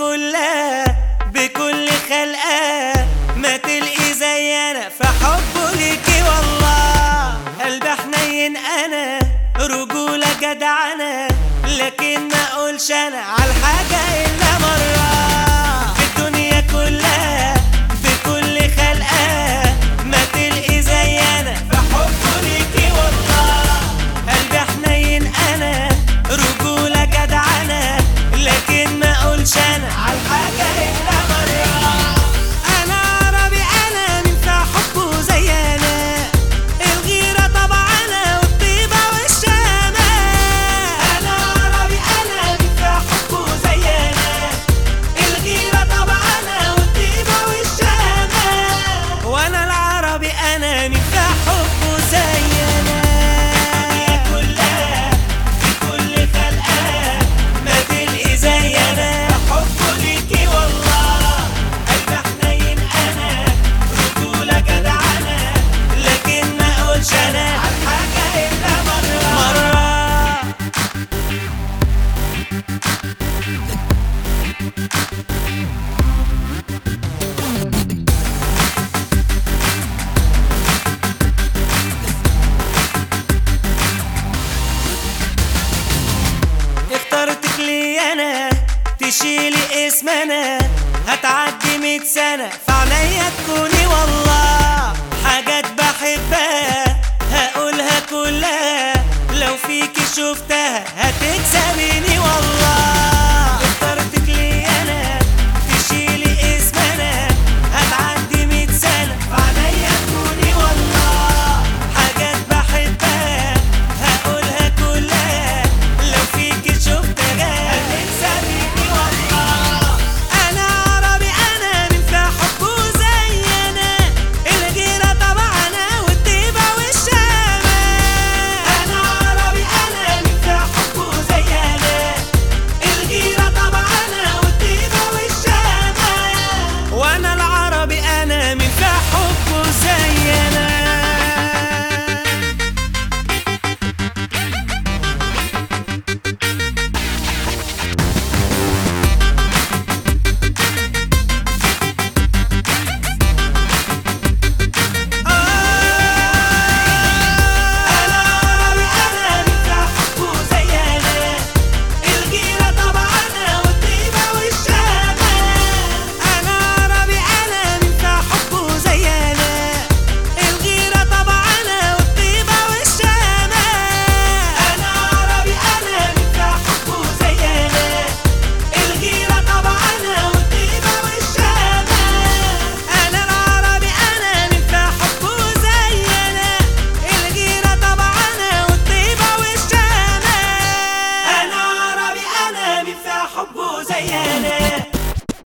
كلها بكل خلقها ما تلقي زي انا في حبه ليكي والله قلبي حنين انا رجولة جدعنة لكن ما اقولش انا على الحاجة الا مرة في الدنيا كلها بكل خلقها ما تلقي زي انا في حبه ليكي والله قلبي حنين انا رجولة جدعنة لكن ما اقولش انا على الحاجة الا مرة انا عربي انا من في حبه زي انا الغيرة طبعنا والطيبة والشمال انا عربي انا من في حبه زي انا الغيرة طبعنا والطيبة والشمال وانا العربي انا من في حبه زي انا كلها في كل خلقها ما تلقي زي انا حبه ليكي والله قلبي حنين انا رجولة جدعنة لكن ما اقولش انا على حاجة الا مرة مرة اخترتك لي انا تشيلي اسمنا هتعدي مية سنة في عينيا تكوني والله حاجات بحبها هقولها كلها لو فيكي شفتها هتكسبيني